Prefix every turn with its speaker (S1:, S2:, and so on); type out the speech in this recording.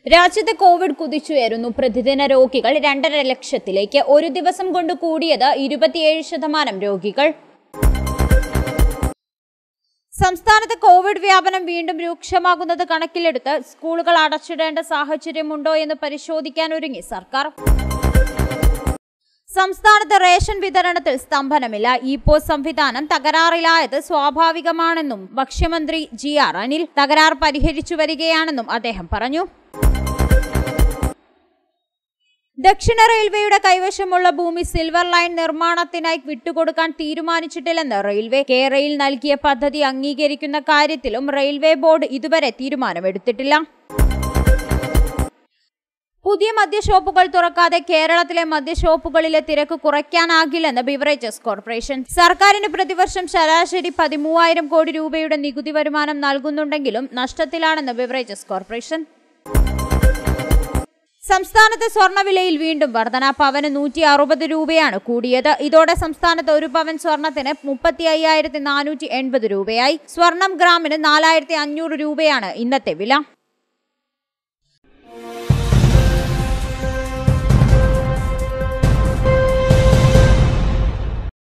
S1: രാജ്യത്ത് കോവിഡ് കുതിച്ചുയരുന്നു പ്രതിദിന രോഗികൾ രണ്ടര ലക്ഷത്തിലേക്ക് ഒരു ദിവസം കൊണ്ട് കൂടിയത് ഇരുപത്തിയേഴ് ശതമാനം രോഗികൾ സംസ്ഥാനത്ത് കോവിഡ് വ്യാപനം വീണ്ടും രൂക്ഷമാകുന്നത് കണക്കിലെടുത്ത് സ്കൂളുകൾ അടച്ചിടേണ്ട സാഹചര്യമുണ്ടോ എന്ന് പരിശോധിക്കാൻ ഒരുങ്ങി സർക്കാർ സംസ്ഥാനത്ത് റേഷൻ വിതരണത്തിൽ സ്തംഭനമില്ല ഇ പോസ് സംവിധാനം തകരാറിലായത് സ്വാഭാവികമാണെന്നും ഭക്ഷ്യമന്ത്രി ജി ആർ അനിൽ തകരാർ പരിഹരിച്ചു വരികയാണെന്നും അദ്ദേഹം പറഞ്ഞു ദക്ഷിണ റെയിൽവേയുടെ കൈവശമുള്ള ഭൂമി സിൽവർ ലൈൻ നിർമ്മാണത്തിനായി വിട്ടുകൊടുക്കാൻ തീരുമാനിച്ചിട്ടില്ലെന്ന് റെയിൽവേ കേരയിൽ നൽകിയ പദ്ധതി അംഗീകരിക്കുന്ന കാര്യത്തിലും റെയിൽവേ ബോർഡ് ഇതുവരെ തീരുമാനമെടുത്തിട്ടില്ല പുതിയ മദ്യഷോപ്പുകൾ തുറക്കാതെ കേരളത്തിലെ മദ്യഷോപ്പുകളിലെ തിരക്ക് കുറയ്ക്കാനാകില്ലെന്ന് ബിവറേജസ് കോർപ്പറേഷൻ സർക്കാരിന് പ്രതിവർഷം ശരാശരി പതിമൂവായിരം കോടി രൂപയുടെ നികുതി വരുമാനം നൽകുന്നുണ്ടെങ്കിലും നഷ്ടത്തിലാണെന്ന് ബിവറേജസ് കോർപ്പറേഷൻ സംസ്ഥാനത്ത് സ്വർണ്ണവിലയിൽ വീണ്ടും വർധന പവന് നൂറ്റി അറുപത് രൂപയാണ് കൂടിയത് ഇതോടെ സംസ്ഥാനത്ത് ഒരു പവൻ സ്വർണത്തിന് മുപ്പത്തി അയ്യായിരത്തി നാനൂറ്റി എൺപത് രൂപയായി സ്വർണം ഗ്രാമിന് നാലായിരത്തി അഞ്ഞൂറ് രൂപയാണ് ഇന്നത്തെ വില